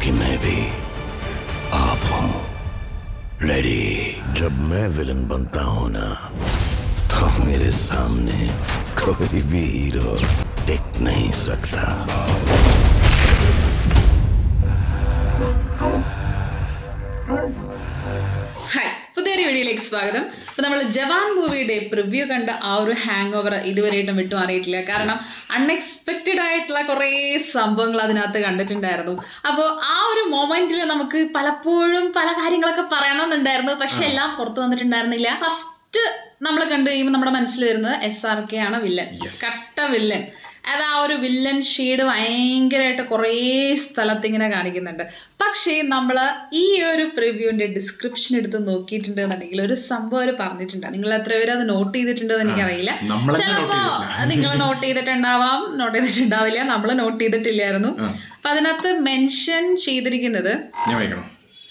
क्योंकि मैं भी आप हूं रेडी जब मैं विलन बनता हूं ना तो मेरे सामने कोई भी हीरो टिक नहीं सकता ഹായ് പുതിയൊരു വീഡിയോയിലേക്ക് സ്വാഗതം അപ്പൊ നമ്മൾ ജവാൻ മൂവിയുടെ പ്രിവ്യൂ കണ്ട ആ ഒരു ഹാങ് ഓവർ ഇതുവരെയായിട്ടും വിട്ടു മാറിയിട്ടില്ല കാരണം അൺഎക്സ്പെക്റ്റഡ് ആയിട്ടുള്ള കുറേ സംഭവങ്ങൾ അതിനകത്ത് കണ്ടിട്ടുണ്ടായിരുന്നു അപ്പോൾ ആ ഒരു മൊമെന്റിൽ നമുക്ക് പലപ്പോഴും പല കാര്യങ്ങളൊക്കെ പറയണമെന്നുണ്ടായിരുന്നു പക്ഷെ എല്ലാം പുറത്തു വന്നിട്ടുണ്ടായിരുന്നില്ല ഫസ്റ്റ് നമ്മൾ കണ്ടു കഴിയുമ്പോൾ നമ്മുടെ മനസ്സിൽ വരുന്നത് എസ് ആർ കെ ആണ് വില്ലൻ കട്ട വില്ലൻ അത് ആ ഒരു വില്ലൻ ഷെയ്ഡ് ഭയങ്കരമായിട്ട് കുറേ സ്ഥലത്ത് ഇങ്ങനെ കാണിക്കുന്നുണ്ട് പക്ഷേ നമ്മൾ ഈ ഒരു പ്രിവ്യൂവിന്റെ ഡിസ്ക്രിപ്ഷൻ എടുത്ത് നോക്കിയിട്ടുണ്ട് എന്നുണ്ടെങ്കിൽ ഒരു സംഭവം അവർ പറഞ്ഞിട്ടുണ്ട് നിങ്ങൾ എത്ര പേര് അത് നോട്ട് ചെയ്തിട്ടുണ്ടെന്ന് എനിക്കറിയില്ല നമ്മളൊക്കെ നോട്ട് ചിലപ്പോ ചെയ്തിട്ടില്ല നിങ്ങൾ നോട്ട് ചെയ്തിട്ടുണ്ടാവാം നോട്ട് ചെയ്തിട്ടുണ്ടാവില്ല നമ്മൾ നോട്ട് ചെയ്തിട്ടില്ലായിരുന്നു അപ്പൊ അതിനകത്ത് മെൻഷൻ ചെയ്തിരിക്കുന്നത് ഞാൻ വായിക്കണം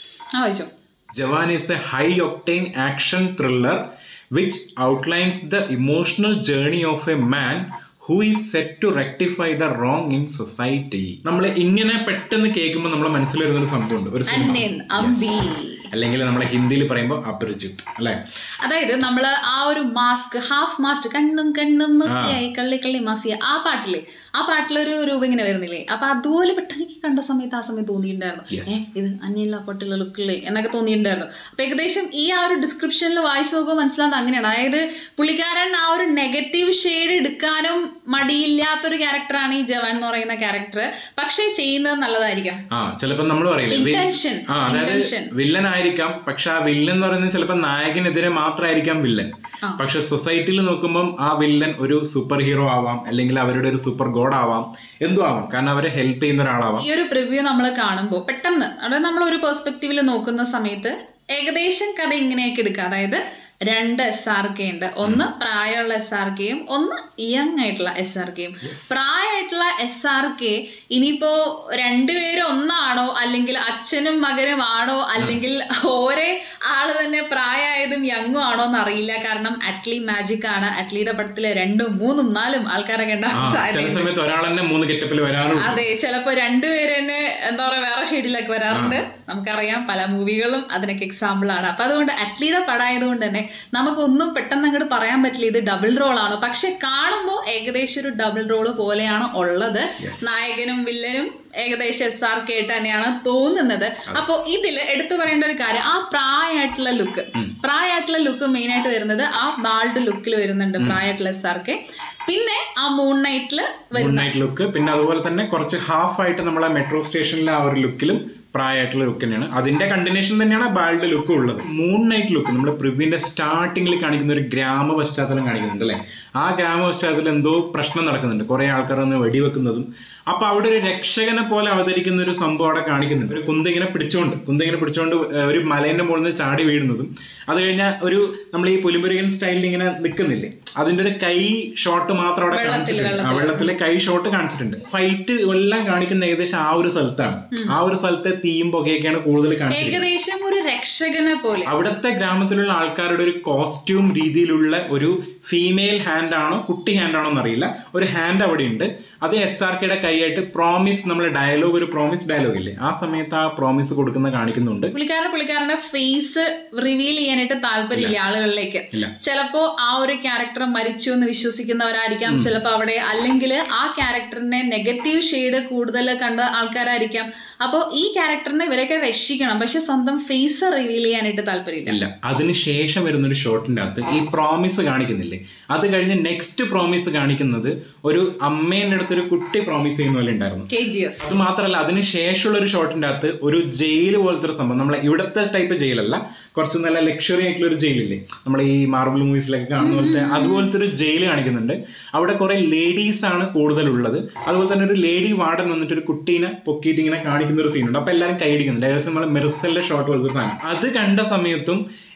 ആ വായിച്ചോ Jawan is a high octane action thriller which outlines the emotional journey of a man who is set to rectify the wrong in society നമ്മൾ ഇങ്ങനെ പെട്ടെന്ന് കേൾക്കുമ്പോൾ നമ്മളെ മനസ്സിൽ വരുന്ന ഒരു സംഭവമുണ്ട് ഒരു സിനിമ അന്നേൻ അമ്പി അല്ലെങ്കിൽ നമ്മളെ ഹിന്ദിയിൽ പറയുമ്പോൾ അപരിചിത് അല്ലെ അതായത് നമ്മൾ ആ ഒരു മാസ്ക് ഹാഫ് മാസ്ക് കണ്ണും കണ്ണും നോക്കിയായി കള്ളി കള്ളി മാഫിയ ആ പാട്ടില് ആ പാട്ടിലൊരു രൂപം ഇങ്ങനെ വരുന്നില്ലേ അപ്പൊ അതുപോലെ പെട്ടെന്ന് എനിക്ക് കണ്ട സമയത്ത് ആ സമയത്ത് തോന്നിയിട്ടുണ്ടായിരുന്നു Yes. ഏ ഇത് അന്യല്ല പാട്ടുള്ള ലുക്കില്ലേ എന്നൊക്കെ തോന്നിയിട്ടുണ്ടായിരുന്നു അപ്പൊ ഏകദേശം ഈ ആ ഒരു ഡിസ്ക്രിപ്ഷനിൽ വായിച്ചു നോക്കുമ്പോൾ മനസ്സിലാവുന്നത് അങ്ങനെയാണ് അതായത് പുള്ളിക്കാരൻ ആ ഒരു നെഗറ്റീവ് ഷെയ്ഡ് എടുക്കാനും മടിയില്ലാത്തൊരു ക്യാരക്ടറാണ് ഈ ജവാൻ എന്ന് പറയുന്ന ക്യാരക്ടർ പക്ഷേ ചെയ്യുന്നത് നല്ലതായിരിക്കും ആ ചിലപ്പോൾ നമ്മൾ പറയില്ലേ വി- Intention. ആ അതായത് Intention. വില്ലൻ ആയിരിക്കാം പക്ഷെ ആ വില്ലൻ എന്ന് പറയുന്നത് ചിലപ്പോൾ നായകനെതിരെ മാത്രമായിരിക്കാം വില്ലൻ ആ. പക്ഷെ സൊസൈറ്റിയിൽ നോക്കുമ്പം ആ വില്ലൻ ഒരു സൂപ്പർ ഹീറോ ആവാം അല്ലെങ്കിൽ അവരുടെ ഒരു സൂപ്പർ ഗോഡ് ആവാം എന്തും ആവാം കാരണം അവരെ ഹെൽപ്പ് ചെയ്യുന്ന ഒരാളാവാം ഈ ഒരു പ്രിവ്യൂ നമ്മൾ കാണുമ്പോൾ പെട്ടെന്ന് അതായത് നമ്മൾ ഒരു പെർസ്പെക്റ്റീവിൽ നോക്കുന്ന സമയത്ത് ഏകദേശം കഥ ഇങ്ങനെയൊക്കെ എടുക്കുക അതായത് രണ്ട് എസ് ആർ കെ ഉണ്ട് ഒന്ന് പ്രായമുള്ള എസ് ആർ കെയും ഒന്ന് യങ് ആയിട്ടുള്ള എസ് ആർ കെയും പ്രായമായിട്ടുള്ള എസ് ആർ കെ ഇനിയിപ്പോ രണ്ടുപേരും ഒന്നാണോ അല്ലെങ്കിൽ അച്ഛനും മകനും ആണോ അല്ലെങ്കിൽ ഓരേ ആള് തന്നെ പ്രായമായതും യങ്ങും ആണോ എന്ന് അറിയില്ല കാരണം അറ്റ്ലി മാജിക് ആണ് അറ്റ്ലിയുടെ പടത്തില് രണ്ടും മൂന്നും നാലും ആൾക്കാരൊക്കെ ആ ഉണ്ടാവാൻ ചില സാധ്യതയുണ്ട് സമയത്ത് ഒരാൾ തന്നെ മൂന്ന് ഗെറ്റപ്പിൽ വരാറുണ്ട് അതെ ചിലപ്പോ രണ്ടുപേര് തന്നെ എന്താ പറയാ വേറെ ഷെയ്ഡിലൊക്കെ വരാറുണ്ട് നമുക്കറിയാം പല മൂവികളും അതിനൊക്കെ എക്സാമ്പിൾ ആണ് അപ്പൊ അതുകൊണ്ട് അറ്റ്ലിയുടെ പടമായതുകൊണ്ട് തന്നെ നമുക്കൊന്നും പെട്ടെന്ന് അങ്ങോട്ട് പറയാൻ പറ്റില്ല ഇത് ഡബിൾ റോൾ ആണ് പക്ഷെ കാണുമ്പോൾ ഏകദേശം ഒരു ഡബിൾ റോള് പോലെയാണ് ഉള്ളത് നായകനും വില്ലനും ഏകദേശം എസ് ആർ കെ തന്നെയാണ് തോന്നുന്നത് അപ്പോൾ ഇതിൽ എടുത്തു പറയേണ്ട ഒരു കാര്യം ആ പ്രായമായിട്ടുള്ള ലുക്ക് പ്രായമായിട്ടുള്ള ലുക്ക് മെയിൻ ആയിട്ട് വരുന്നത് ആ ബാൾഡ് ലുക്കിൽ വരുന്നുണ്ട് പ്രായമായിട്ടുള്ള എസ് ആർ കെ പിന്നെ ആ മൂൺ നൈറ്റില് മൂൺ നൈറ്റ് ലുക്ക് പിന്നെ അതുപോലെ തന്നെ കുറച്ച് ഹാഫ് ആയിട്ട് നമ്മളെ മെട്രോ സ്റ്റേഷനിലെ ആ ഒരു ലുക്കിലും പ്രായമായിട്ടുള്ള ലുക്ക് തന്നെയാണ് അതിന്റെ കണ്ടിന്യൂഷൻ തന്നെയാണ് ബാൾഡ് ലുക്ക് ഉള്ളത് മൂൺ നൈറ്റ് ലുക്ക് നമ്മൾ പ്രിവ്യൂവിന്റെ സ്റ്റാർട്ടിങ്ങിൽ കാണിക്കുന്ന ഒരു ഗ്രാമ പശ്ചാത്തലം കാണിക്കുന്നുണ്ട് അല്ലേ ആ ഗ്രാമ പശ്ചാത്തലത്തിൽ എന്തോ പ്രശ്നം നടക്കുന്നുണ്ട് കുറെ ആൾക്കാർ വന്ന് വെടിവെക്കുന്നതും അപ്പൊ അവിടെ ഒരു രക്ഷകനെ പോലെ അവതരിക്കുന്ന ഒരു സംഭവം അവിടെ കാണിക്കുന്നുണ്ട് ഒരു കുന്തിങ്ങനെ പിടിച്ചോണ്ട് കുന്തിങ്ങനെ പിടിച്ചോണ്ട് ഒരു മലേന്റെ മുകളിൽ നിന്ന് ചാടി വീഴുന്നതും അത് കഴിഞ്ഞാൽ ഒരു നമ്മൾ ഈ പുലിമുരുകൻ സ്റ്റൈലിൽ ഇങ്ങനെ നിൽക്കുന്നില്ലേ അതിന്റെ ഒരു കൈ ഷോട്ട് മാത്രം അവിടെ കാണിച്ചിട്ടുണ്ട് ആ വെള്ളത്തിലെ കൈ ഷോട്ട് കാണിച്ചിട്ടുണ്ട് ഫൈറ്റ് എല്ലാം കാണിക്കുന്ന ഏകദേശം ആ ഒരു സ്ഥലത്താണ് ആ ഒരു സ്ഥലത്തെ തീയും പുകയൊക്കെയാണ് കൂടുതൽ കാണിച്ചിരിക്കുന്നത് ഏകദേശം ഒരു രക്ഷകനെ പോലെ അവിടുത്തെ ഗ്രാമത്തിലുള്ള ആൾക്കാരുടെ ഒരു കോസ്റ്റ്യൂം രീതിയിലുള്ള ഒരു ഫീമെയിൽ ഹാൻഡ് ആണോ കുട്ടി ഹാൻഡ് ആണോ എന്നറിയില്ല ഒരു ഹാൻഡ് അവിടെ ഉണ്ട് അത് എസ് ആർ കെയുടെ കൈയായിട്ട് പ്രോമിസ് നമ്മൾ ഡയലോഗ് ഒരു പ്രോമിസ് ഡയലോഗ് ഇല്ലേ ആ സമയത്ത് ആ പ്രോമിസ് കൊടുക്കുന്ന കാണിക്കുന്നുണ്ട് പുള്ളിക്കാരൻ പുള്ളിക്കാരന്റെ ഫേസ് റിവീൽ ചെയ്യാനായിട്ട് താല്പര്യമില്ല ആളുകളിലേക്ക് ഇല്ല. ചിലപ്പോ ആ ഒരു ക്യാരക്ടർ മരിച്ചു എന്ന് വിശ്വസിക്കുന്നവരായിരിക്കാം ചിലപ്പോ അവിടെ അല്ലെങ്കിൽ ആ ക്യാരക്ടറിനെ നെഗറ്റീവ് ഷെയ്ഡ് കൂടുതൽ കണ്ട ആൾക്കാരായിരിക്കാം അപ്പോൾ ഈ ക്യാരക്ടറിനെ ഇവരൊക്കെ രക്ഷിക്കണം പക്ഷെ സ്വന്തം ഫേസ് റിവീൽ ചെയ്യാനായിട്ട് താല്പര്യമില്ല ഇല്ല അതിനുശേഷം വരുന്നൊരു ഷോട്ടിൻ്റെ അകത്ത് ഈ പ്രോമിസ് കാണിക്കുന്നില്ലേ അത് കഴിഞ്ഞ് നെക്സ്റ്റ് പ്രോമിസ് കാണിക്കുന്നത് ഒരു അമ്മേൻ്റെ അടുത്ത് ഒരു കുട്ടി പ്രോമിസ് ചെയ്യുന്ന പോലെ ഉണ്ടായിരുന്നു കെ ജി എഫ് അത് മാത്രമല്ല അതിന് ശേഷമുള്ള ഒരു ഷോട്ടിന്റെ അകത്ത് ഒരു ജയിൽ പോലത്തെ ഒരു സംഭവം നമ്മളെ ഇവിടുത്തെ ടൈപ്പ് ജയിലല്ല കുറച്ച് നല്ല ലക്ഷറി ആയിട്ടുള്ള ഒരു ജയിലില്ലേ നമ്മൾ ഈ മാർബിൾ മൂവീസിലൊക്കെ കാണുന്ന പോലത്തെ അതുപോലത്തെ ഒരു ജയിൽ കാണിക്കുന്നുണ്ട് അവിടെ കുറെ ലേഡീസ് ആണ് കൂടുതലുള്ളത് അതുപോലെ തന്നെ ഒരു ലേഡി വാർഡൻ വന്നിട്ട് ഒരു കുട്ടീനെ പൊക്കിയിട്ട് ഇങ്ങനെ കാണിക്കുന്ന ഒരു സീനുണ്ട് അപ്പൊ എല്ലാവരും കൈയടിക്കുന്നുണ്ട് ഏകദേശം നമ്മളെ മെർസലിന്റെ ഷോട്ട് പോലത്തെ ഒരു സാധനം അത് കണ്ട സമയത്തും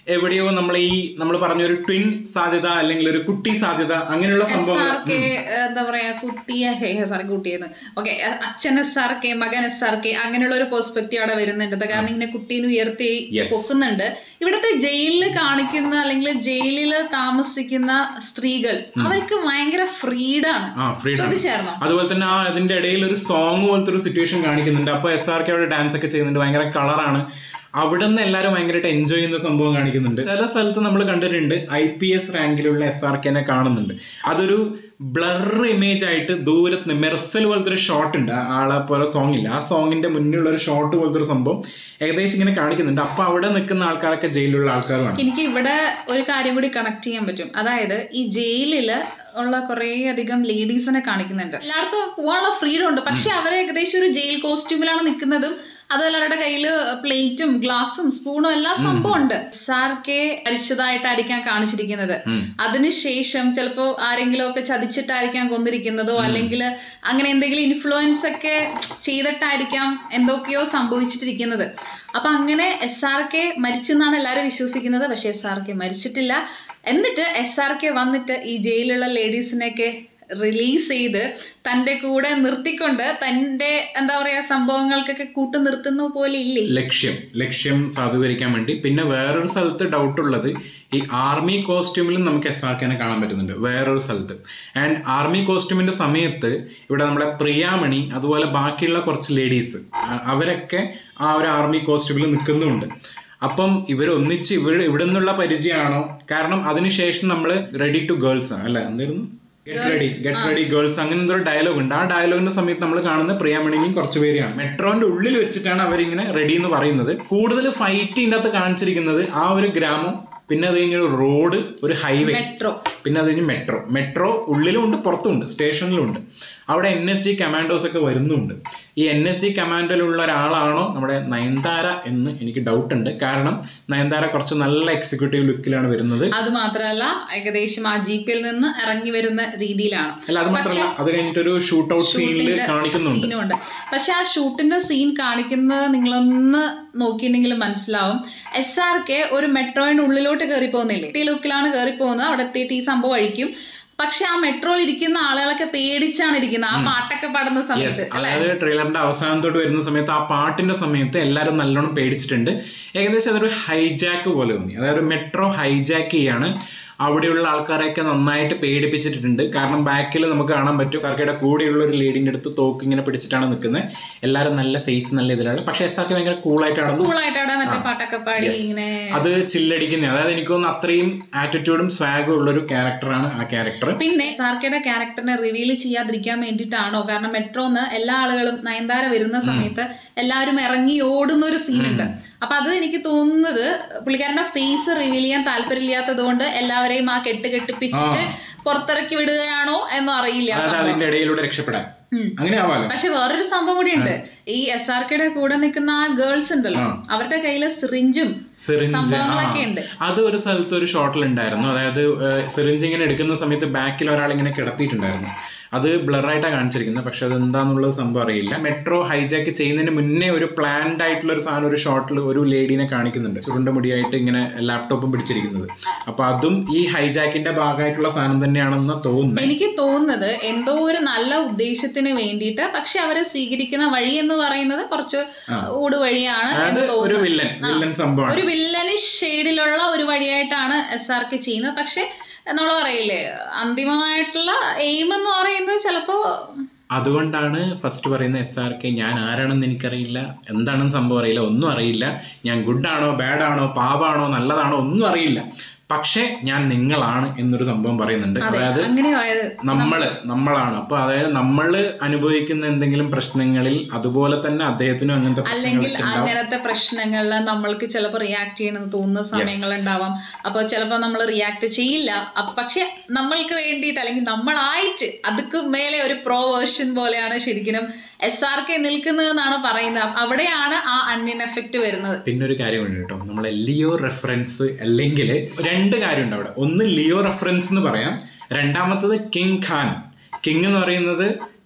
എവിടെയോ നമ്മൾ ഈ നമ്മൾ പറഞ്ഞ ഒരു ട്വിൻ സാധ്യത അല്ലെങ്കിൽ ഒരു കുട്ടി സാധ്യത അങ്ങനെയുള്ള എസ് സംഭവങ്ങൾ ആർ കെ എന്താ പറയാ കുട്ടിയെ എസ് ആർ കുട്ടിയെന്ന് ഓക്കെ അച്ഛൻ എസ് ആർ കെ മകൻ എസ് ആർ കെ അങ്ങനെയുള്ള ഒരു പെർസ്പെക്റ്റീവ് അവിടെ വരുന്നുണ്ട് അത് കാരണം ഇങ്ങനെ കുട്ടീനെ ഉയർത്തി Yes. പൊക്കുന്നുണ്ട് ഇവിടുത്തെ ജയിലിൽ കാണിക്കുന്ന അല്ലെങ്കിൽ ജയിലിൽ താമസിക്കുന്ന സ്ത്രീകൾ അവർക്ക് ഭയങ്കര ഫ്രീഡാണ് ആ ഫ്രീഡം ശ്രദ്ധിച്ചായിരുന്നോ അതുപോലെ തന്നെ ആ അതിന്റെ ഇടയിൽ ഒരു സോങ് പോലത്തെ ഒരു സിറ്റുവേഷൻ കാണിക്കുന്നുണ്ട് അപ്പോൾ എസ് ആർ കെ അവിടെ ഡാൻസ് ഒക്കെ ചെയ്യുന്നുണ്ട് ഭയങ്കര കളറാണ് അവിടെ നിന്ന് എല്ലാവരും ഭയങ്കരമായിട്ട് എൻജോയ് ചെയ്യുന്ന സംഭവം കാണിക്കുന്നുണ്ട് ചില സ്ഥലത്ത് നമ്മൾ കണ്ടിട്ടുണ്ട് ഐ പി എസ് റാങ്കിലുള്ള എസ് ആർ കെനെ കാണുന്നുണ്ട് അതൊരു ബ്ലർ ഇമേജ് ആയിട്ട് ദൂരത്ത് നിന്ന് മെർസൽ പോലത്തെ ഒരു ഷോട്ട് ഉണ്ട് ആ ആളെ പോലെ സോങ് ഇല്ല ആ സോങ്ങിന്റെ മുന്നിലുള്ള ഒരു ഷോട്ട് പോലത്തെ ഒരു സംഭവം ഏകദേശം ഇങ്ങനെ കാണിക്കുന്നുണ്ട് അപ്പൊ അവിടെ നിൽക്കുന്ന ആൾക്കാരൊക്കെ ജയിലിലുള്ള ആൾക്കാരുമാണ് എനിക്ക് ഇവിടെ ഒരു കാര്യം കൂടി കണക്ട് ചെയ്യാൻ പറ്റും അതായത് ഈ ജയിലില് ഉള്ള കുറേ അധികം ലേഡീസിനെ കാണിക്കുന്നുണ്ട് എല്ലായിടത്തും പോകാനുള്ള ഫ്രീഡം ഉണ്ട് പക്ഷെ അവർ ഏകദേശം ഒരു ജയിൽ കോസ്റ്റ്യൂമിലാണ് നിൽക്കുന്നതും അതുപോലെ അവരുടെ കയ്യിൽ പ്ലേറ്റും ഗ്ലാസും സ്പൂണും എല്ലാം സംഭവം ഉണ്ട് സാർക്കെ മരിച്ചതായിട്ടായിരിക്കാം കാണിച്ചിരിക്കുന്നത് ഉം. അതിനുശേഷം ചിലപ്പോൾ ആരെങ്കിലും ഒക്കെ ചതിച്ചിട്ടായിരിക്കാം കൊന്നിരിക്കുന്നതോ അല്ലെങ്കിൽ അങ്ങനെ എന്തെങ്കിലും ഇൻഫ്ലുവൻസ് ഒക്കെ ചെയ്തിട്ടായിരിക്കാം എന്തൊക്കെയോ സംഭവിച്ചിട്ടിരിക്കുന്നത് അപ്പൊ അങ്ങനെ എസ് ആർ കെ മരിച്ചെന്നാണ് എല്ലാവരും വിശ്വസിക്കുന്നത് പക്ഷെ എസ് ആർ കെ മരിച്ചിട്ടില്ല എന്നിട്ട് എസ് ആർ കെ വന്നിട്ട് ഈ ജയിലിലുള്ള ലേഡീസിനെയൊക്കെ റിലീസ് ചെയ്ത് തൻ്റെ കൂടെ നിർത്തിക്കൊണ്ട് തൻ്റെ എന്താ പറയാ സംഭവങ്ങൾക്കൊക്കെ കൂട്ടു നിർത്തുന്ന പോലെ ഇല്ലേ ലക്ഷ്യം ലക്ഷ്യം സാധൂകരിക്കാൻ വേണ്ടി പിന്നെ വേറൊരു സ്ഥലത്ത് ഡൗട്ട് ഉള്ളത് ഈ ആർമി കോസ്റ്റ്യൂമിലും നമുക്ക് എസ് ആർ കെനെ കാണാൻ പറ്റുന്നുണ്ട് വേറൊരു സ്ഥലത്ത് ആൻഡ് ആർമി കോസ്റ്റ്യൂമിന്റെ സമയത്ത് ഇവിടെ നമ്മുടെ പ്രിയാമണി അതുപോലെ ബാക്കിയുള്ള കുറച്ച് ലേഡീസ് അവരൊക്കെ ആ ഒരു ആർമി കോസ്റ്റ്യൂമിൽ നിൽക്കുന്നുമുണ്ട് അപ്പം ഇവർ ഒന്നിച്ച് ഇവർ ഇവിടെ നിന്നുള്ള പരിചയമാണോ കാരണം അതിനുശേഷം നമ്മൾ റെഡി ടു ഗേൾസ് ആണ് അല്ല എന്തായിരുന്നു get ready get ready girls അങ്ങനെ എന്തോ ഡയലോഗ് ഉണ്ട് ആ ഡയലോഗിന്റെ സമയത്ത് നമ്മൾ കാണുന്ന പ്രിയാമണിനെയും കുറച്ച് പേരെയാണ് മെട്രോന്റെ ഉള്ളിൽ വെച്ചിട്ടാണ് അവരിങ്ങനെ റെഡി എന്ന് പറയുന്നത് കൂടുതൽ ഫൈറ്റ് ഇതിൻ്റെ അകത്ത് കാണിച്ചിരിക്കുന്നത് ആ ഒരു ഗ്രാമം പിന്നെ അത് കഴിഞ്ഞൊരു റോഡ് ഒരു ഹൈവേ മെട്രോ പിന്നെ അത് കഴിഞ്ഞ് മെട്രോ മെട്രോ ഉള്ളിലും ഉണ്ട് പുറത്തും ഉണ്ട് സ്റ്റേഷനിലും ഉണ്ട് അവിടെ എൻ എസ് ജി കമാൻഡോസ് ഒക്കെ വരുന്നുണ്ട് ഈ എൻ എസ് ജി കമാൻഡോയിലുള്ള ഒരാളാണോ നമ്മുടെ നയൻതാര എന്ന് എനിക്ക് ഡൗട്ട് ഉണ്ട് കാരണം നയൻതാര കുറച്ച് നല്ല എക്സിക്യൂട്ടീവ് ലുക്കിലാണ് വരുന്നത് അത് മാത്രമല്ല ഏകദേശം ആ ജീപ്പിൽ നിന്ന് ഇറങ്ങി വരുന്ന രീതിയിലാണ് അല്ല അത് മാത്രമല്ല അത് കഴിഞ്ഞിട്ട് ഒരു ഷൂട്ട് ഔട്ട് സീനിൽ ഷൂട്ടിന്റെ കാണിക്കുന്നുണ്ട് സീനും ഉണ്ട് പക്ഷെ ആ ഷൂട്ടിന്റെ സീൻ കാണിക്കുന്നത് നിങ്ങളൊന്ന് നോക്കിയിട്ടുണ്ടെങ്കിൽ മനസ്സിലാവും എസ് ആർ കെ ഒരു മെട്രോയുടെ ഉള്ളിലോട്ട് കയറി പോകുന്നില്ലേ ഈ ലുക്കിലാണ് കയറി പോകുന്നത് അവിടെ എത്തിയിട്ട് ഈ സംഭവം അഴിക്കും പക്ഷെ ആ മെട്രോ ഇരിക്കുന്ന ആളുകളൊക്കെ പേടിച്ചാണ് ഇരിക്കുന്നത് ആ പാട്ടൊക്കെ പാടുന്ന സമയത്ത് അല്ലെ അതായത് ട്രെയിലറിന്റെ അവസാനത്തോട്ട് വരുന്ന സമയത്ത് ആ പാട്ടിന്റെ സമയത്ത് എല്ലാവരും നല്ലോണം പേടിച്ചിട്ടുണ്ട് ഏകദേശം അതൊരു ഹൈജാക്ക് പോലെ തോന്നി അതായത് മെട്രോ ഹൈജാക്ക് ചെയ്യാണ് അവിടെയുള്ള ആൾക്കാരെയൊക്കെ നന്നായിട്ട് പേടിപ്പിച്ചിട്ടുണ്ട് കാരണം ബാക്കിൽ നമുക്ക് കാണാൻ പറ്റും സർക്കയുടെ കൂടെയുള്ള ഒരു ലേഡിന്റെ അടുത്ത് തോക്ക് ഇങ്ങനെ പിടിച്ചിട്ടാണ് നിൽക്കുന്നത് എല്ലാവരും നല്ല ഫേസ് നല്ല ഇതിലാണ് പക്ഷെ എസ് ആർ കെ ഭയങ്കര കൂളായിട്ടാണ് കൂളായിട്ട് അവിടെ മറ്റേ പാട്ടൊക്കെ പാടി ഇങ്ങനെ അത് ചില്ലടിക്കുന്ന അതായത് എനിക്ക് തോന്നുന്നു അത്രയും ആറ്റിറ്റ്യൂഡും സ്വാഗും ഉള്ള ഒരു ക്യാരക്ടറാണ് ആ ക്യാരക്ടർ പിന്നെ സാർക്കയുടെ ക്യാരക്ടറിനെ റിവീൽ ചെയ്യാതിരിക്കാൻ വേണ്ടിയിട്ടാണോ കാരണം മെട്രോന്ന് എല്ലാ ആളുകളും നയൻതാര വരുന്ന സമയത്ത് എല്ലാവരും ഇറങ്ങി ഓടുന്ന ഒരു സീനുണ്ട് അപ്പൊ അത് എനിക്ക് തോന്നുന്നത് പുള്ളിക്കാരന്റെ ഫേസ് റിവീൽ ചെയ്യാൻ താല്പര്യമില്ലാത്തത് കൊണ്ട് എല്ലാവരെയും ആ കെട്ട് കെട്ടിപ്പിച്ചിട്ട് പുറത്തിറക്കി വിടുകയാണോ എന്നും അറിയില്ല അതായത് അതിന്റെ ഇടയിലൂടെ രക്ഷപ്പെടാൻ ഉം. അങ്ങനെ ആവാലോ പക്ഷെ വേറൊരു സംഭവം കൂടി ഉണ്ട് ഈ എസ് ആർ കെയുടെ കൂടെ നിൽക്കുന്ന ആ ഗേൾസ് ഉണ്ടല്ലോ അവരുടെ കയ്യില് സിറിഞ്ചും സിറിഞ്ച് സംഭവങ്ങളൊക്കെ ഉണ്ട് അത് ഒരു സ്ഥലത്ത് ഒരു ഷോട്ടിൽ ഉണ്ടായിരുന്നു അതായത് സിറിഞ്ച് ഇങ്ങനെ എടുക്കുന്ന സമയത്ത് ബാക്കിൽ ഒരാൾ ഇങ്ങനെ കിടത്തിയിട്ടുണ്ടായിരുന്നു അത് ബ്ലറായിട്ടാണ് കാണിച്ചിരിക്കുന്നത് പക്ഷെ അത് എന്താന്നുള്ളത് സംഭവം അറിയില്ല മെട്രോ ഹൈജാക്ക് ചെയ്യുന്നതിന് മുന്നേ ഒരു പ്ലാൻഡ് ആയിട്ടുള്ള ഒരു സാധനം ഒരു ഷോട്ടിൽ ഒരു ലേഡീനെ കാണിക്കുന്നുണ്ട് ചുരുണ്ട മുടിയായിട്ട് ഇങ്ങനെ ലാപ്ടോപ്പും പിടിച്ചിരിക്കുന്നത് അപ്പൊ അതും ഈ ഹൈജാക്കിന്റെ ഭാഗമായിട്ടുള്ള സാധനം തന്നെയാണെന്ന് തോന്നുന്നത് എനിക്ക് തോന്നുന്നത് എന്തോ ഒരു നല്ല ഉദ്ദേശത്തിന് വേണ്ടിയിട്ട് പക്ഷെ അവരെ സ്വീകരിക്കുന്ന വഴി എന്ന് പറയുന്നത് കുറച്ച് ഊട് വഴിയാണ് എന്ന് അതായത് ഒരു തോന്നുന്നു വില്ലൻ വില്ലൻ സംഭവമാണ് ഒരു വില്ലനിഷ് ഷെയ്ഡിലുള്ള ഒരു വഴിയായിട്ടാണ് എസ് ആർ കെ ചെയ്യുന്നത് പക്ഷെ നമ്മൾ പറയില്ലേ അന്തിമമായിട്ടുള്ള എയിം എന്ന് പറയുന്നത് ചിലപ്പോ അതുകൊണ്ടാണ് ഫസ്റ്റ് പറയുന്ന എസ് ആർ കെ ഞാൻ ആരാണെന്ന് എനിക്കറിയില്ല എന്താണെന്ന് സംഭവം അറിയില്ല ഒന്നും അറിയില്ല ഞാൻ ഗുഡ് ആണോ ബാഡ് ആണോ പാവാണോ നല്ലതാണോ ഒന്നും അറിയില്ല പക്ഷേ ഞാൻ നിങ്ങളാണ് എന്നൊരു സംഭവം പറയുന്നുണ്ട് അതെ അതായത് അങ്ങനെ ആയത് നമ്മള് നമ്മളാണ് അപ്പൊ അതായത് നമ്മൾ അനുഭവിക്കുന്ന എന്തെങ്കിലും പ്രശ്നങ്ങളിൽ അതുപോലെ തന്നെ അദ്ദേഹത്തിനും അങ്ങനത്തെ അല്ലെങ്കിൽ പ്രശ്നങ്ങളൊക്കെ ഉണ്ടാവും അങ്ങനത്തെ പ്രശ്നങ്ങളിൽ നമ്മൾക്ക് ചിലപ്പോൾ റിയാക്ട് ചെയ്യണമെന്ന് തോന്നുന്ന സമയങ്ങൾ ഉണ്ടാവാം അപ്പോൾ ചിലപ്പോൾ നമ്മൾ റിയാക്ട് ചെയ്യില്ല അപ്പൊ പക്ഷെ നമ്മൾക്ക് വേണ്ടിയിട്ട് അല്ലെങ്കിൽ നമ്മളായിട്ട് അതുക്ക് മേലെ ഒരു പ്രോ വേർഷൻ പോലെയാണ് ശരിക്കും എസ് ആർ കെ നിൽക്കുന്നതെന്നാണ് പറയുന്നത് അവിടെയാണ് ആ അണ്യൻ എഫക്റ്റ് വരുന്നത് പിന്നെ ഒരു കാര്യമുണ്ട് കേട്ടോ നമ്മളെ ലിയോ റെഫറൻസ് അല്ലെങ്കിൽ രണ്ട് കാര്യമുണ്ട് അവിടെ ഒന്ന് ലിയോ റെഫറൻസ് എന്ന് പറയാം രണ്ടാമത്തത് കിങ് ഖാൻ കിങ് എന്ന് പറയുന്നത്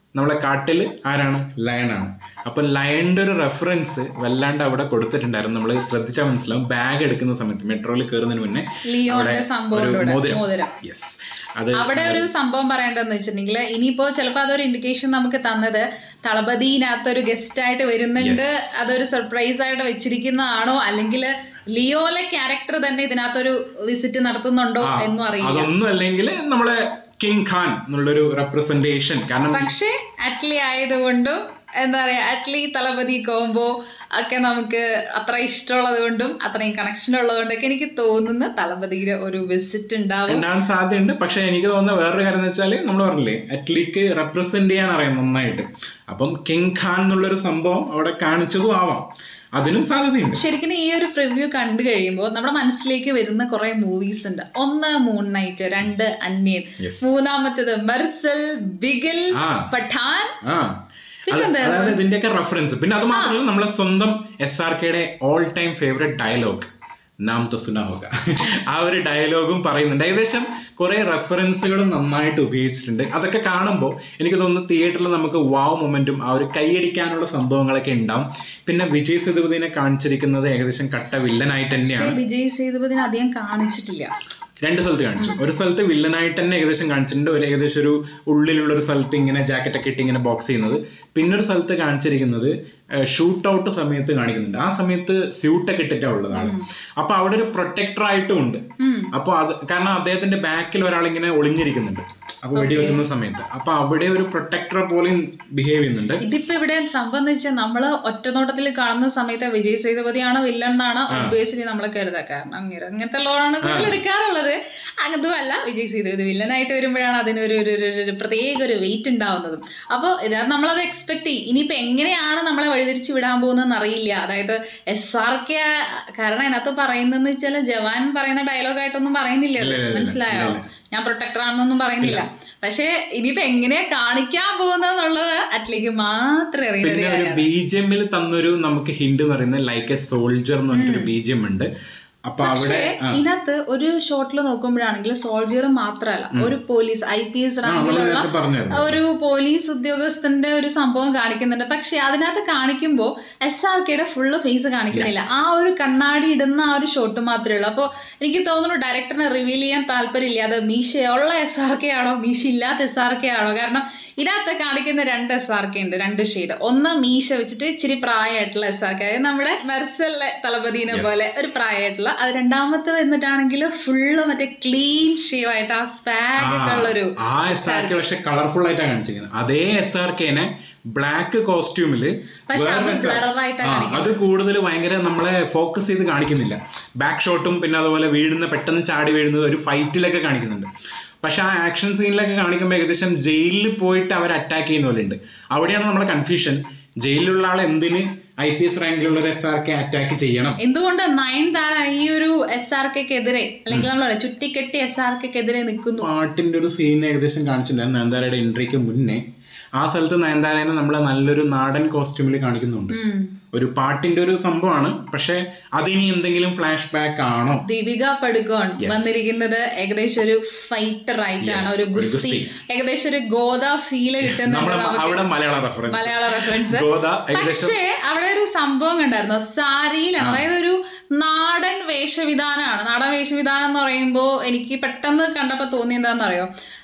നമ്മളെ കാട്ടിൽ ആരാണ് ലയണാണ് അപ്പൊ ലയണിന്റെ ഒരു റെഫറൻസ് വല്ലാണ്ട് അവിടെ കൊടുത്തിട്ടുണ്ടായിരുന്നു നമ്മൾ ശ്രദ്ധിച്ചാൽ മനസ്സിലാവും ബാഗ് എടുക്കുന്ന സമയത്ത് മെട്രോയിൽ കയറുന്നതിന് മുന്നേ ലിയോന്റെ സംഭവം ഒരു ഉണ്ട് ഇവിടെ. മോതിരം മോതിരം യെസ് അത് അവിടെ ഒരു സംഭവം പറയേണ്ടതെന്ന് വെച്ചിട്ടുണ്ടെങ്കിൽ ഇനിയിപ്പോ ചിലപ്പോൾ അതൊരു ഇൻഡിക്കേഷൻ നമുക്ക് തന്നത് തളപതിനകത്ത് ഒരു ഗസ്റ്റ് ആയിട്ട് വരുന്നുണ്ട് അതൊരു സർപ്രൈസ് ആയിട്ട് വെച്ചിരിക്കുന്നതാണോ അല്ലെങ്കിൽ ലിയോലെ ക്യാരക്ടർ തന്നെ ഇതിനകത്തൊരു വിസിറ്റ് നടത്തുന്നുണ്ടോ എന്നും അറിയില്ല അതൊന്നും അല്ലെങ്കിൽ നമ്മളെ കിങ് ഖാൻ എന്നുള്ളൊരു റെപ്രസെന്റേഷൻ കാരണം പക്ഷേ അറ്റ്ലി ആയതുകൊണ്ടും എന്താ പറയാ അറ്റ്ലി തളപതി കോംബോ ഒക്കെ നമുക്ക് അത്ര ഇഷ്ടമുള്ളത് കൊണ്ടും അത്രയും കണക്ഷൻ ഉള്ളത് കൊണ്ടൊക്കെ എനിക്ക് തോന്നുന്നു തളപതിയുടെ ഒരു വിസിറ്റ് ഉണ്ടാവും ഉണ്ടാകാൻ സാധ്യതയുണ്ട് പക്ഷെ എനിക്ക് തോന്നുന്ന വേറൊരു കാര്യം എന്ന് വെച്ചാൽ നമ്മൾ പറഞ്ഞില്ലേ അറ്റ്ലിക്ക് റെപ്രസെന്റ് ചെയ്യാൻ അറിയാം നന്നായിട്ട് അപ്പം കിങ് ഖാൻ എന്നുള്ളൊരു സംഭവം അവിടെ കാണിച്ചതും ആവാം അതിനും സാധ്യതയുണ്ട് ശരിക്കും ഈ ഒരു പ്രിവ്യൂ കണ്ടു കഴിയുമ്പോൾ നമ്മുടെ മനസ്സിലേക്ക് വരുന്ന കുറെ മൂവീസ് ഉണ്ട് ഒന്ന് മൂൺ നൈറ്റ് രണ്ട് അന്യൻ Yes. മൂന്നാമത്തേത് മെർസൽ ബിഗിൽ ആ. പഠാൻ ആ അത് അതായത് ഇതിന്റെയൊക്കെ റെഫറൻസ് പിന്നെ അത് മാത്രമല്ല നമ്മളെ സ്വന്തം എസ് ആർ കെയുടെ ഓൾ ടൈം ഫേവറേറ്റ് ഡയലോഗ് നാം തോ സുന ഹോക ആ ഒരു ഡയലോഗും പറയുന്നുണ്ട് ഏകദേശം കുറെ റെഫറൻസുകളും നന്നായിട്ട് ഉപയോഗിച്ചിട്ടുണ്ട് അതൊക്കെ കാണുമ്പോൾ എനിക്ക് തോന്നുന്നു തിയേറ്ററിൽ നമുക്ക് വാവ് മൊമെന്റും ആ ഒരു കൈയടിക്കാനുള്ള സംഭവങ്ങളൊക്കെ ഉണ്ടാവും പിന്നെ വിജയ് സേതുപതിനെ കാണിച്ചിരിക്കുന്നത് ഏകദേശം കട്ട വില്ലനായിട്ട് തന്നെയാണ് പക്ഷേ വിജയ് സേതുപതിനെ അധികം കാണിച്ചിട്ടില്ല രണ്ട് സ്ഥലത്ത് കാണിച്ചു ഒരു സ്ഥലത്ത് വില്ലനായിട്ട് തന്നെ ഏകദേശം കാണിച്ചിട്ടുണ്ട് ഒരു ഏകദേശം ഒരു ഉള്ളിലുള്ള ഒരു സ്ഥലത്ത് ഇങ്ങനെ ജാക്കറ്റ് ഒക്കെ ഇട്ട് ഇങ്ങനെ ബോക്സ് ചെയ്യുന്നത് പിന്നെ ഒരു സ്ഥലത്ത് കാണിച്ചിരിക്കുന്നത് ഷൂട്ട് ഔട്ട് സമയത്ത് കാണിക്കുന്നുണ്ട് ആ സമയത്ത് സ്യൂട്ടൊക്കെ ഇട്ടിട്ടാണ് ഉള്ളതാണ് അപ്പൊ അവിടെ ഒരു പ്രൊട്ടക്ടർ ആയിട്ടും ഉണ്ട് ഉം. അപ്പൊ അത് കാരണം അദ്ദേഹത്തിന്റെ ബാക്കിൽ ഒരാൾ ഇങ്ങനെ ഒളിഞ്ഞിരിക്കുന്നുണ്ട് അപ്പൊ വെടിവെക്കുന്ന സമയത്ത് അപ്പൊ അവിടെ ഒരു പ്രൊട്ടക്ടറെ പോലെയും ബിഹേവ് ചെയ്യുന്നുണ്ട് ഇതിപ്പോ ഇവിടെ സംഭവം എന്ന് വെച്ചാൽ നമ്മള് ഒറ്റനോട്ടത്തിൽ കാണുന്ന സമയത്ത് വിജയ് സേതുപതിയാണ് വില്ലൻ എന്നാണ് ഒബ്വിയസ്ലി നമ്മൾ കരുതുക കാരണം ഇങ്ങനെ- ഇങ്ങനത്തെ ലോണാണ് കൂടുതൽ എടുക്കാറുള്ളത് അതുമല്ല വിജയ് സേതുപതി വില്ലനായിട്ട് വരുമ്പോഴാണ് അതിനൊരു ഒരു ഒരു- ഒരു പ്രത്യേക ഒരു വെയിറ്റ് ഉണ്ടാവുന്നതും അപ്പോൾ ഇതിനകത്ത് നമ്മളത് എക്സ്പെക്ട് ചെയ്യും ഇനിയിപ്പോൾ എങ്ങനെയാണ് നമ്മളെ വഴിതിരിച്ച് വിടാൻ പോകുന്നതെന്ന് അറിയില്ല അതായത് എസ് ആർ കെ കാരണം അതിനകത്ത് പറയുന്നതെന്ന് വെച്ചാൽ ജവാൻ പറയുന്ന ഡയലോഗായിട്ടൊന്നും പറയുന്നില്ലല്ലോ മനസ്സിലായോ ഞാൻ പ്രൊട്ടക്ടർ ആണെന്നൊന്നും പറയുന്നില്ല പക്ഷേ ഇനിയിപ്പോ എങ്ങനെയാ കാണിക്കാൻ പോകുന്നതെന്നുള്ളത് അറ്റ്ലേക്ക് മാത്രമേ അറിയുന്ന ഒരു പിന്നെ ഒരു കാര്യമാണ് ബി ജി എമ്മിൽ തന്നൊരു നമുക്ക് ഹിന്റ് എന്ന് പറയുന്നത് ലൈക്ക് എ സോൾജർ എന്ന് പറഞ്ഞിട്ടൊരു ബി ജി എം ഉണ്ട് അപ്പൊ അവിടെ പക്ഷേ ഇതിനകത്ത് ഒരു ഷോട്ടിൽ നോക്കുമ്പോഴാണെങ്കിൽ സോൾജിയർ മാത്രമല്ല ഒരു പോലീസ് ഐ പി എസ് നമ്മൾ റാങ്കിലുള്ള നേരത്തെ പറഞ്ഞായിരുന്നു ഒരു പോലീസ് ഉദ്യോഗസ്ഥന്റെ ഒരു സംഭവം കാണിക്കുന്നുണ്ട് പക്ഷെ അതിനകത്ത് കാണിക്കുമ്പോൾ എസ് ആർ കെയുടെ ഫുള്ള് ഫേസ് കാണിക്കുന്നില്ല ആ ഒരു കണ്ണാടി ഇടുന്ന ആ ഒരു ഷോട്ട് മാത്രമേ ഉള്ളൂ അപ്പോൾ എനിക്ക് തോന്നുന്നു ഡയറക്ടറിനെ റിവീൽ ചെയ്യാൻ താല്പര്യമില്ല അത് മീശയുള്ള എസ് ആർ കെ ആണോ മീശ ഇല്ലാത്ത എസ് ആർ കെ ആണോ കാരണം ഇതിനകത്ത് കാണിക്കുന്ന രണ്ട് എസ് ആർ കെ ഉണ്ട് രണ്ട് ഷെയ്ഡ് ഒന്ന് മീശ വെച്ചിട്ട് ഇച്ചിരി പ്രായമായിട്ടുള്ള എസ് ആർ കെ അതായത് നമ്മുടെ മെർസലിലെ തളപതിനെ പോലെ ഒരു പ്രായമായിട്ടുള്ള അത് രണ്ടാമത്തെ വന്നിട്ടാണെങ്കിൽ ഫുള്ള് മറ്റേ ക്ലീൻ ഷേവ് ആയിട്ട് ആ സ്പാഗ് ഒക്കെ ഉള്ളൊരു ആ എസ് ആർ കെ പക്ഷെ കളർഫുൾ ആയിട്ടാണ് കാണിച്ചിരിക്കുന്നത് അതേ എസ് ആർ കെനെ ബ്ലാക്ക് കോസ്റ്റ്യൂമില് പക്ഷെ അത് ബ്ലറായിട്ടാണ് അത് കൂടുതൽ ഭയങ്കര നമ്മളെ ഫോക്കസ് ചെയ്ത് കാണിക്കുന്നില്ല ബാക്ക് ഷോട്ടും പിന്നെ അതുപോലെ വീഴുന്ന പെട്ടെന്ന് ചാടി വീഴുന്നത് ഒരു ഫൈറ്റിലൊക്കെ കാണിക്കുന്നുണ്ട് പക്ഷെ ആ ആക്ഷൻ സീനിലൊക്കെ കാണിക്കുമ്പോൾ ഏകദേശം ജയിലിൽ പോയിട്ട് അവർ അറ്റാക്ക് ചെയ്യുന്ന പോലെ ഉണ്ട് അവിടെയാണ് നമ്മളെ കൺഫ്യൂഷൻ ജയിലിലുള്ള ആൾ എന്തിന് ഐ പി എസ് റാങ്കിലുള്ള ഒരു എസ് ആർ കെ അറ്റാക്ക് ചെയ്യണം എന്തുകൊണ്ട് നയൻതാര ഈ ഒരു എസ് ആർ കെക്കെതിരെ അല്ലെങ്കിൽ നമ്മൾ ചുറ്റിക്കെട്ടി എസ് ആർ കെക്കെതിരെ നിൽക്കുന്നു പാട്ടിന്റെ ഒരു സീൻ ഏകദേശം കാണിച്ചിട്ടുണ്ടായിരുന്നു നയൻതാരയുടെ എൻട്രിക്ക് മുന്നേ ആ സ്ഥലത്ത് നയൻതാരേനെ നമ്മളെ നല്ലൊരു നാടൻ കോസ്റ്റ്യൂമിൽ കാണിക്കുന്നുണ്ട് ഉം. ഒരു പാട്ടിന്റെ ഒരു സംഭവമാണ് പക്ഷെ അതിനി എന്തെങ്കിലും ഫ്ലാഷ് ബാക്ക് ആണോ ദീപിക പടുകോൺ വന്നിരിക്കുന്നത് ഏകദേശം ഒരു ഫൈറ്റർ ആയിട്ടാണ് ഒരു ഗുസ്തി ഏകദേശം ഒരു ഗോദ ഫീല് കിട്ടുന്നുണ്ട് നമ്മളെ നമുക്ക് അവിടെ മലയാള റെഫറൻസ് മലയാള റെഫറൻസ് ഗോദ ഏകദേശം പക്ഷേ അവിടെ ഒരു സംഭവം കണ്ടായിരുന്നു സാരിയിലാണ് അതായത് ഒരു നാടൻ വേഷവിധാനമാണ് നാടൻ വേഷവിധാനം എന്ന് പറയുമ്പോൾ എനിക്ക് പെട്ടെന്ന് കണ്ടപ്പോൾ തോന്നി എന്താണെന്നറിയോ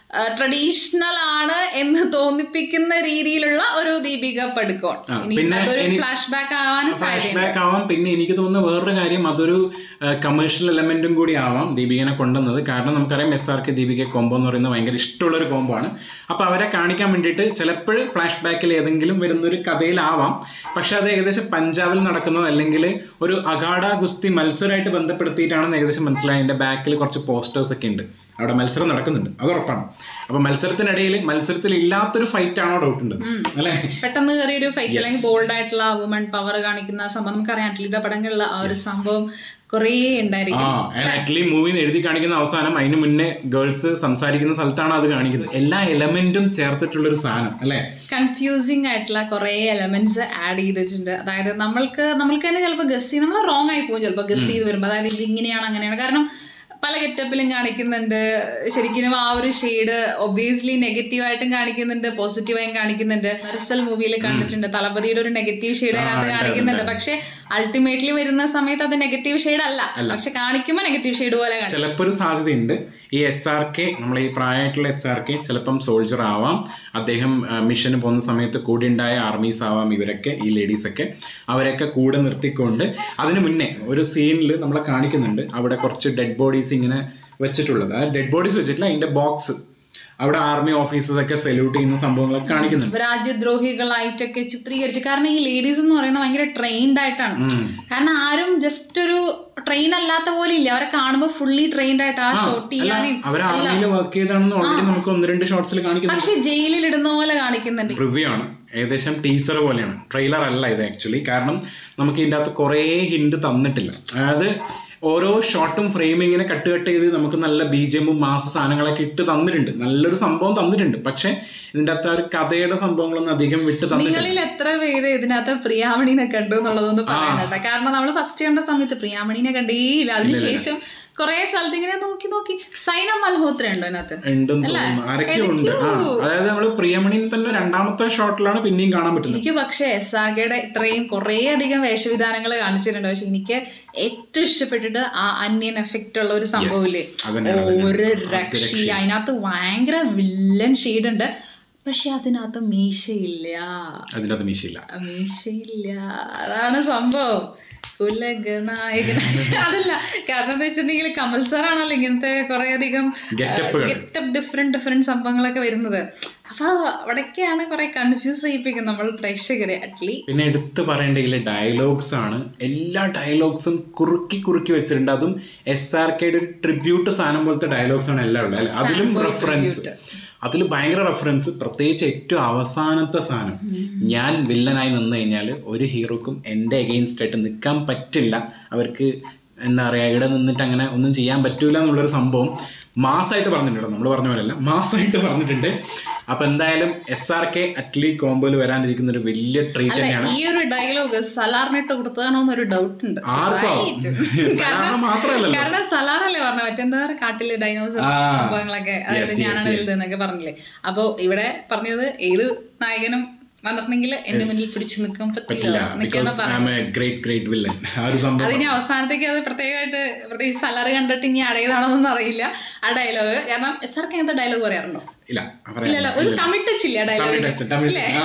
ട്രഡീഷണൽ ആണ് എന്ന് തോന്നിപ്പിക്കുന്ന രീതിയിലുള്ള ഒരു ദീപിക പടുക്കോൺ ആ, ഇനി പിന്നെ അതൊരു ഇനി- ഫ്ലാഷ് ബാക്ക് ആവാനും ഫ്ലാഷ് സാധ്യതയുണ്ട് ബാക്ക് ആവാം പിന്നെ എനിക്ക് തോന്നുന്ന വേറൊരു കാര്യം അതൊരു കമേഴ്ഷ്യൽ എലമെന്റും കൂടി ആവാം ദീപികനെ കൊണ്ടുവന്നത് കാരണം നമുക്കറിയാം S R K Deepika combo എന്ന് പറയുന്നത് ഭയങ്കര ഇഷ്ടമുള്ള ഒരു കോംബോ ആണ് അപ്പൊ അവരെ കാണിക്കാൻ വേണ്ടിയിട്ട് ചിലപ്പോൾ ഫ്ലാഷ് ബാക്കിൽ ഏതെങ്കിലും വരുന്നൊരു കഥയിലാവാം പക്ഷെ അത് ഏകദേശം പഞ്ചാബിൽ നടക്കുന്നതോ അല്ലെങ്കിൽ ഒരു അഗാഡ ഗുസ്തി മത്സരമായിട്ട് ബന്ധപ്പെടുത്തിയിട്ടാണെന്ന് ഏകദേശം മനസ്സിലായി എൻ്റെ ബാക്കിൽ കുറച്ച് പോസ്റ്റേഴ്സ് ഒക്കെ ഉണ്ട് അവിടെ മത്സരം നടക്കുന്നുണ്ട് അത് ഉറപ്പാണ് അപ്പൊ മത്സരത്തിനിടയിൽ മത്സരത്തിൽ ഇല്ലാത്തൊരു ഫൈറ്റ് ആണോ ഡൗട്ട് ഉണ്ട് അല്ലേ പെട്ടെന്ന് കയറിയൊരു ഫൈറ്റ് അല്ലെങ്കിൽ ബോൾഡ് ആയിട്ടുള്ള വുമൺ പവർ കാണിക്കുന്ന സംഭവം നമുക്കറിയാം അറ്റ്ലീറ്റ പടങ്ങളിലുള്ള ആ ഒരു സംഭവം കുറേ ആ ഉണ്ടായിരിക്കും ആക്ച്വലി മൂവി എഴുതി കാണിക്കുന്ന അവസാനം അതിന് മുന്നേ ഗേൾസ് സംസാരിക്കുന്ന സ്ഥലത്താണ് അത് കാണിക്കുന്നത് എല്ലാ എലമെന്റും ചേർത്തിട്ടുള്ള ഒരു സാധനം അല്ലെ കൺഫ്യൂസിങ് ആയിട്ടുള്ള കുറേ എലമെന്റ്സ് ആഡ് ചെയ്തിട്ടുണ്ട് അതായത് നമ്മൾക്ക് നമ്മൾക്ക് തന്നെ ചിലപ്പോൾ ഗസ് ചെയ്ത് നമ്മൾ റോങ് ആയി പോകും ചിലപ്പോൾ ഗസ് ചെയ്ത് വരുമ്പോൾ അതായത് ഇത് ഇങ്ങനെയാണ് അങ്ങനെയാണ് കാരണം പല ഗെറ്റപ്പിലും കാണിക്കുന്നുണ്ട് ശരിക്കും ആ ഒരു ഷെയ്ഡ് ഒബിയസ്ലി നെഗറ്റീവായിട്ടും കാണിക്കുന്നുണ്ട് പോസിറ്റീവായും കാണിക്കുന്നുണ്ട് മെർസൽ മൂവിയിൽ കണ്ടിട്ടുണ്ട് തലപതിയുടെ ഒരു നെഗറ്റീവ് ഷെയ്ഡ് അതിനകത്ത് കാണിക്കുന്നുണ്ട് പക്ഷെ അൾട്ടിമേറ്റ്ലി വരുന്ന സമയത്ത് അത് നെഗറ്റീവ് ഷെയ്ഡ് അല്ല പക്ഷെ കാണിക്കുമ്പോൾ നെഗറ്റീവ് ഷെയ്ഡ് പോലെ കാണിക്കും ചിലപ്പോൾ ഒരു സാധ്യതയുണ്ട് ഈ എസ് ആർ കെ നമ്മൾ ഈ പ്രായമായിട്ടുള്ള എസ് ആർ കെ ചിലപ്പം സോൾജർ ആവാം അദ്ദേഹം മിഷന് പോകുന്ന സമയത്ത് കൂടെ ഉണ്ടായ ആർമീസ് ആവാം ഇവരൊക്കെ ഈ ലേഡീസ് ഒക്കെ അവരൊക്കെ കൂടെ നിർത്തിക്കൊണ്ട് അതിന് മുന്നേ ഒരു സീനിൽ നമ്മളെ കാണിക്കുന്നുണ്ട് അവിടെ കുറച്ച് ഡെഡ് ബോഡീസ് ഇങ്ങനെ വെച്ചിട്ടുള്ളത് ആ ഡെഡ് ബോഡീസ് വെച്ചിട്ടില്ല അതിന്റെ ബോക്സ് അവിടെ ആർമി ഓഫീസേഴ്സ് ഒക്കെ സല്യൂട്ട് ചെയ്യുന്ന സംഭവങ്ങളൊക്കെ കാണിക്കുന്നുണ്ട് രാജ്യദ്രോഹികളായിട്ടൊക്കെ ചിത്രീകരിച്ച് കാരണം ഈ ലേഡീസ് എന്ന് പറയുന്നത് ഭയങ്കര ട്രെയിൻഡ് ആയിട്ടാണ് കാരണം ആരും ജസ്റ്റ് ഒരു ട്രെയിൻ അല്ലാത്ത പോലെ ഇല്ല അവരെ കാണുമ്പോൾ ഫുള്ളി ട്രെയിൻഡ് ആയിട്ട് ആ ഷോട്ട് ചെയ്യാനും അവർ ആർമിയിൽ വർക്ക് ചെയ്താണെന്ന് ഓൾറെഡി നമുക്ക് ഒന്ന് രണ്ട് ഷോർട്സിൽ കാണിക്കുന്നുണ്ട് പക്ഷെ ജയിലിൽ ഇടുന്ന പോലെ കാണിക്കുന്നുണ്ട് റിവ്യൂ ആണ് ഏകദേശം ടീസർ പോലെയാണ് ട്രെയിലർ അല്ല ഇത് ആക്ച്വലി കാരണം നമുക്ക് ഇതിൻ്റെ അകത്ത് കുറേ ഹിന്റ് തന്നിട്ടില്ല അതായത് ഓരോ ഷോട്ടും ഫ്രെയിമിങ്ങിനെ കട്ട് കട്ട് ചെയ്ത് നമുക്ക് നല്ല ബി ജി എമ്മും മാസ സാധനങ്ങളൊക്കെ ഇട്ട് തന്നിട്ടുണ്ട് നല്ലൊരു സംഭവം തന്നിട്ടുണ്ട് പക്ഷെ ഇതിൻ്റെ അകത്ത് ആ ഒരു കഥയുടെ സംഭവങ്ങളൊന്നും അധികം വിട്ട് തന്നിട്ടില്ല നിങ്ങളിൽ എത്ര പേര് ഇതിനകത്ത് പ്രിയാമണിനെ കണ്ടു എന്നുള്ളതൊന്ന് പറയണട്ടെ കാരണം നമ്മൾ ഫസ്റ്റ് കണ്ട സമയത്ത് പ്രിയാമണിനെ കണ്ടേയില്ല അതിനുശേഷം കുറെ സ്ഥലത്ത് ഇങ്ങനെ നോക്കി നോക്കി സൈന മൽഹോത്ര ഉണ്ടോ അതിനകത്ത് ഉണ്ടെന്ന് തോന്നുന്നു ആരൊക്കെയോ ഉണ്ട് ആ അതായത് നമ്മൾ പ്രിയമണിനെ തന്നെ രണ്ടാമത്തെ ഷോട്ടിലാണ് പിന്നെയും കാണാൻ പറ്റുന്നത് എനിക്ക് പക്ഷേ എസ് ആർ കെയുടെ ഇത്രയും കുറേ അധികം വേഷവിധാനങ്ങൾ കാണിച്ചിട്ടുണ്ട് പക്ഷെ എനിക്ക് ഏറ്റവും ഇഷ്ടപ്പെട്ടിട്ട് ആ അന്യൻ എഫക്റ്റ് ഉള്ള ഒരു സംഭവമില്ലേ അതന്നെയാണ്, ഒരു രക്ഷയില്ല അതിനകത്ത് ഭയങ്കര വില്ലൻ ഷെയ്ഡ് ഉണ്ട് പക്ഷെ അതിനകത്ത് മീശയില്ല അതിൻ്റെ അകത്ത് മീശയില്ല മീശയില്ല അതാണ് സംഭവം ഉലക നായകൻ അതല്ല കാരണം എന്താ വെച്ചിട്ടുണ്ടെങ്കിൽ കമൽ സാറാണല്ലോ ഇങ്ങനത്തെ കുറെ അധികം ഗെറ്റപ്പുകൾ ഗെറ്റപ്പ് ഡിഫറെന്റ് ഡിഫറെന്റ് സംഭവങ്ങളൊക്കെ വരുന്നത് അപ്പൊ അവിടേക്കാണ് കുറെ കൺഫ്യൂസ് ചെയ്യിപ്പിക്കുന്നത് നമ്മൾ പ്രേക്ഷകരെ അറ്റ്ലി പിന്നെ എടുത്തു പറയേണ്ട ഇതിലെ ഡയലോഗ്സ് ആണ് എല്ലാ ഡയലോഗ്സും കുറുക്കി കുറുക്കി വെച്ചിട്ടുണ്ട് അതും എസ് ആർ കെയുടെ ഒരു ട്രിബ്യൂട്ട് സാധനം പോലത്തെ ഡയലോഗ്സ് ആണ് എല്ലാം ഉള്ളത് അല്ലേ അതിലും റെഫറൻസ് അതിൽ ഭയങ്കര റെഫറൻസ് പ്രത്യേകിച്ച് ഏറ്റവും അവസാനത്തെ സാധനം ഞാൻ വില്ലനായി നിന്ന് കഴിഞ്ഞാൽ ഒരു ഹീറോക്കും എൻ്റെ എഗെയിൻസ്റ്റ് ആയിട്ട് നിൽക്കാൻ പറ്റില്ല അവർക്ക് എന്താ പറയുക ഇവിടെ നിന്നിട്ട് അങ്ങനെ ഒന്നും ചെയ്യാൻ പറ്റൂല എന്നുള്ളൊരു സംഭവം മാസമായിട്ട് പറഞ്ഞിട്ടുണ്ട് നമ്മൾ പറഞ്ഞ പോലെയല്ല മാസമായിട്ട് പറഞ്ഞിട്ടുണ്ട് അപ്പൊ എന്തായാലും എസ് ആർ കെ അറ്റ്ലി കോമ്പോയിൽ വരാനിരിക്കുന്ന ഒരു വലിയ ട്രീറ്റ് തന്നെയാണ് ഈ ഒരു ഡയലോഗ് സലാറിനിട്ട് കൊടുത്തതാണോ എന്നൊരു ഡൗട്ട് ഉണ്ട് ആർക്കോ സാധാരണ മാത്രമല്ലല്ലോ കാരണം സലാറല്ലേ പറഞ്ഞ മറ്റെന്താ പറയുക കാട്ടിലെ ഡൈനോസർ ആ. സംഭവങ്ങളൊക്കെ അതായത് Yes, yes, ഞാനാണ് yes. വലുതെന്നൊക്കെ പറഞ്ഞില്ലേ അപ്പൊ ഇവിടെ പറഞ്ഞത് ഏത് നായകനും വന്നിട്ടുണ്ടെങ്കിൽ എന്റെ മുന്നിൽ പിടിച്ചു നിൽക്കാൻ പറ്റില്ല പറ്റില്ല എന്നൊക്കെയാണ് because I am a great great villain ആ ഒരു സംഭവം അതിന് അവസാനത്തേക്ക് അത് പ്രത്യേകമായിട്ട് പ്രത്യേകിച്ച് സലാറ് കണ്ടിട്ട് ഇനി അടയതാണെന്നൊന്നും അറിയില്ല ആ ഡയലോഗ് കാരണം എസ് ആർക്ക് അങ്ങനത്തെ ഡയലോഗ് പറയാറുണ്ടോ ഇല്ല പറയാം ഇല്ലല്ല ഒരു തമിഴ് ടച്ചില്ല തമിഴ് ഡയലോഗ് ടച്ച്, തമിഴ് ആ.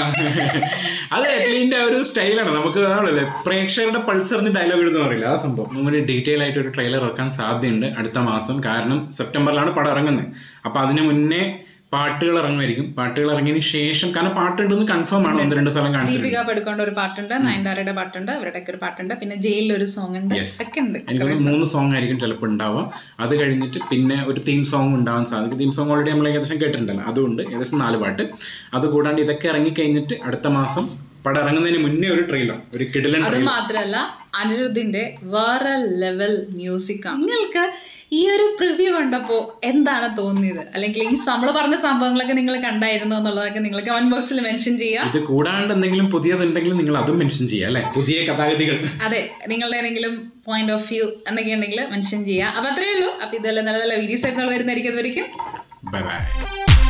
അത് അറ്റ്ലീൻ്റെ ഒരു സ്റ്റൈലാണ് നമുക്ക് അതാണല്ലേ പ്രേക്ഷകരുടെ പൾസ് അറിഞ്ഞ് ഡയലോഗ് എഴുതുന്ന പറയില്ല ആ സംഭവം നമ്മൾ ഡീറ്റെയിൽ ആയിട്ട് ഒരു ട്രെയിലർ ഇറക്കാൻ സാധ്യതയുണ്ട് അടുത്ത മാസം കാരണം സെപ്റ്റംബറിലാണ് പടം ഇറങ്ങുന്നത് അപ്പൊ അതിന് മുന്നേ പാട്ടുകൾ ഇറങ്ങുമായിരിക്കും പാട്ടുകൾ ഇറങ്ങിയതിന് ശേഷം കാരണം പാട്ടുണ്ടെന്ന് കൺഫേം ആണ് ഒന്ന് രണ്ട് സ്ഥലം കാണിച്ചിട്ടുണ്ട് ദീപിക പടുക്കൊണ്ട ഒരു പാട്ടുണ്ട് നയൻതാരയുടെ പാട്ടുണ്ട് അവരുടെയൊക്കെ ഒരു പാട്ടുണ്ട് പിന്നെ ജയിലിൽ ഒരു സോങ് ഉണ്ട് Yes. ഒക്കെ ഉണ്ട് എനിക്ക് തോന്നുന്നു മൂന്ന് സോങ് ആയിരിക്കും ചിലപ്പോൾ ഉണ്ടാവുക അത് കഴിഞ്ഞിട്ട് പിന്നെ ഒരു തീം സോങ് ഉണ്ടാവാൻ സാധിക്കും തീം സോങ് ഓൾറെഡി നമ്മൾ ഏകദേശം കേട്ടിട്ടുണ്ടല്ലോ അതുകൊണ്ട് ഏകദേശം നാല് പാട്ട് അത് കൂടാണ്ട് ഇതൊക്കെ ഇറങ്ങി കഴിഞ്ഞിട്ട് അടുത്ത മാസം പടം ഇറങ്ങുന്നതിന് മുന്നേ ഒരു ട്രെയിലർ ഒരു കിടിലൻ അത് ട്രെയിലർ മാത്രല്ല അനിരുദ്ധിന്റെ വേറെ ലെവൽ മ്യൂസിക് ആണ് നിങ്ങൾക്ക് ഈ ഒരു പ്രിവ്യൂ കണ്ടപ്പോ എന്താണ് തോന്നിയത് അല്ലെങ്കിൽ ഈ നമ്മൾ പറഞ്ഞ സംഭവങ്ങളൊക്കെ നിങ്ങൾ കണ്ടായിരുന്നു എന്നുള്ളതൊക്കെ നിങ്ങൾ കമന്റ് ബോക്സിൽ മെൻഷൻ ചെയ്യുക ഇത് കൂടാണ്ട് എന്തെങ്കിലും പുതിയതുണ്ടെങ്കിൽ നിങ്ങൾ അതും മെൻഷൻ ചെയ്യുക അല്ലെ പുതിയ കഥാഗതികൾ അതെ നിങ്ങളുടെ ഏതെങ്കിലും പോയിന്റ് ഓഫ് വ്യൂ എന്നൊക്കെ ഉണ്ടെങ്കിൽ മെൻഷൻ ചെയ്യുക അപ്പൊ അത്രയേ ഉള്ളൂ അപ്പൊ ഇതെല്ലാം നല്ല നല്ല വീഡിയോസ് ആയിട്ട് നമ്മൾ വരുന്നതായിരിക്കും അതുവരെയും ബൈ ബൈ